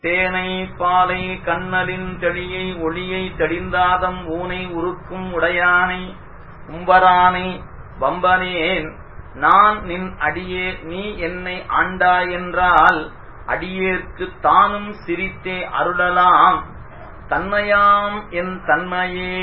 தேனை பாலை கண்ணலின் தெளியை ஒளியை தெளிந்தாதம் ஊனை உருக்கும் உடையானை உம்பரானை வம்பனேன் நான் நின் அடியே நீ என்னை ஆண்டாயென்றால் அடியேற்கு தானும் சிரித்தே அருளலாம் தன்மையாம் என் தன்மையே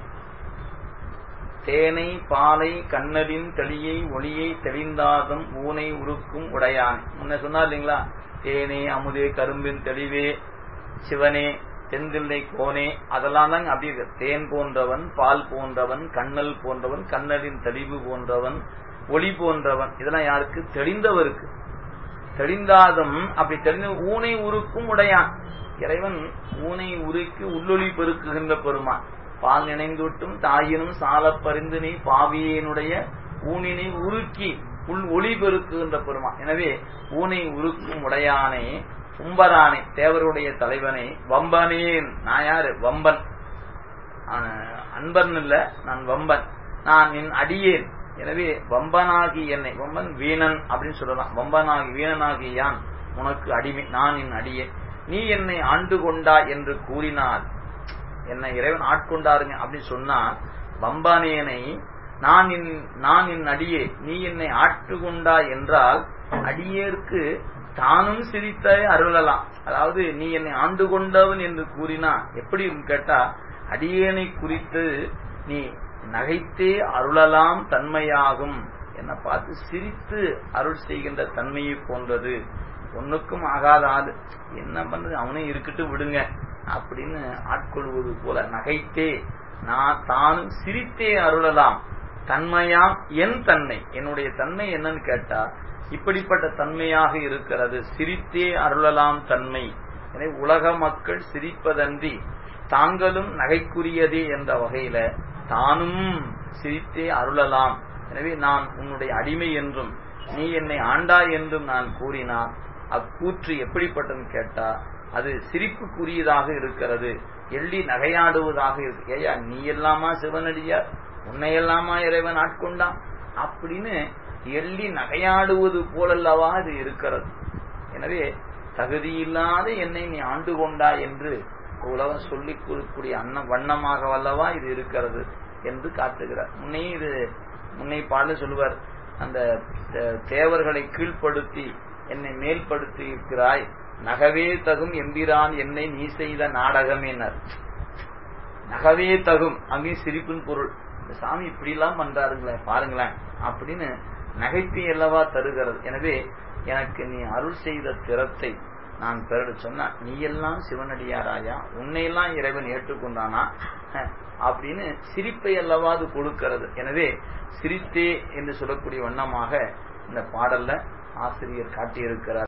தேனை பாலை கண்ணலின் தெளியை ஒளியை தெளிந்தாதம் ஊனை உருக்கும் உடையான் முன்ன சொன்னார் இல்லைங்களா தேனே அமுதே கரும்பின் தெளிவே சிவனே தென்தில்லை கோனே அதெல்லாம் தாங்க அப்படி இருக்கு தேன் போன்றவன் பால் போன்றவன் கண்ணல் போன்றவன் கண்ணலின் தெளிவு போன்றவன் ஒளி போன்றவன் இதெல்லாம் யாருக்கு தெளிந்தவருக்கு தெளிந்தாதம் அப்படி தெரிந்த ஊனை உருக்கும் உடையான் இறைவன் ஊனை உருக்கி உள்ளொளி பெருக்குகின்ற பெருமான் பால் நினைந்துட்டும் தாயினும் சால பரிந்து நீ பாவியனுடைய ஊனினை உருக்கி உள் ஒளி பெருக்குகின்ற பெருமான் எனவே ஊனை உருக்கும் உடையானை கும்பரானை தேவருடைய தலைவனை வம்பனேன் நான் யாரு வம்பன் அன்பன் இல்ல நான் வம்பன் நான் என் அடியேன் எனவே வம்பனாகி என்னை வம்பன் வீணன் அப்படின்னு சொல்லலாம் வம்பனாகி வீணனாகி யான் உனக்கு அடிமை நான் என் அடியேன் நீ என்னை ஆண்டு கொண்டா என்று கூறினால் என்னை இறைவன் ஆட்கொண்டாருங்க அப்படின்னு சொன்னா வம்பானேனை நான் நான் என் அடியே நீ என்னை ஆட்டு கொண்டா என்றால் அடியேற்கு தானும் சிரித்த அருளலாம் அதாவது நீ என்னை ஆண்டு கொண்டவன் என்று கூறினா எப்படி கேட்டா அடியேனை குறித்து நீ நகைத்தே அருளலாம் தன்மையாகும் என்ன பார்த்து சிரித்து அருள் செய்கின்ற தன்மையை போன்றது ஒன்னுக்கும் ஆகாத ஆளு என்ன பண்ணுது அவனே இருக்கட்டும் விடுங்க அப்படின்னு ஆட்கொள்வது போல நகைத்தே நான் தானும் சிரித்தே அருளலாம் தன்மையாம் என் தன்மை என்னுடைய தன்மை என்னன்னு கேட்டா இப்படிப்பட்ட தன்மையாக இருக்கிறது சிரித்தே அருளலாம் தன்மை எனவே உலக மக்கள் சிரிப்பதன்றி தாங்களும் நகைக்குரியதே என்ற வகையில தானும் சிரித்தே அருளலாம் எனவே நான் உன்னுடைய அடிமை என்றும் நீ என்னை ஆண்டா என்றும் நான் கூறினால் அக்கூற்று எப்படிப்பட்டதுன்னு கேட்டா அது சிரிப்புக்குரியதாக இருக்கிறது எள்ளி நகையாடுவதாக இருக்கு ஏயா நீ எல்லாமா சிவனடியார் உன்னையெல்லாமா இறைவன் ஆட்கொண்டான் அப்படின்னு எள்ளி நகையாடுவது போலல்லவா இது இருக்கிறது எனவே தகுதியில்லாத என்னை நீ ஆண்டு கொண்டா என்று உலகம் சொல்லிக் கொடுக்கக்கூடிய அன்ன வண்ணமாக வல்லவா இது இருக்கிறது என்று காட்டுகிறார் முன்னே இது முன்னே பாடல சொல்லுவார் அந்த தேவர்களை கீழ்ப்படுத்தி என்னை மேல்படுத்தி இருக்கிறாய் நகவே தகும் எம்பிரான் என்னை நீ செய்த நாடகம் என்னர் நகவே தகும் அங்கேயும் சிரிப்பின் பொருள் இந்த சாமி இப்படி எல்லாம் பண்றாருங்களே பாருங்களேன் அப்படின்னு நகைப்பை அல்லவா தருகிறது எனவே எனக்கு நீ அருள் செய்த திறத்தை நான் பெற சொன்ன நீ எல்லாம் சிவனடியாராயா உன்னையெல்லாம் இறைவன் ஏற்றுக்கொண்டானா அப்படின்னு சிரிப்பை அல்லவா அது கொடுக்கிறது எனவே சிரித்தே என்று சொல்லக்கூடிய வண்ணமாக இந்த பாடல்ல ஆசிரியர் காட்டியிருக்கிறார்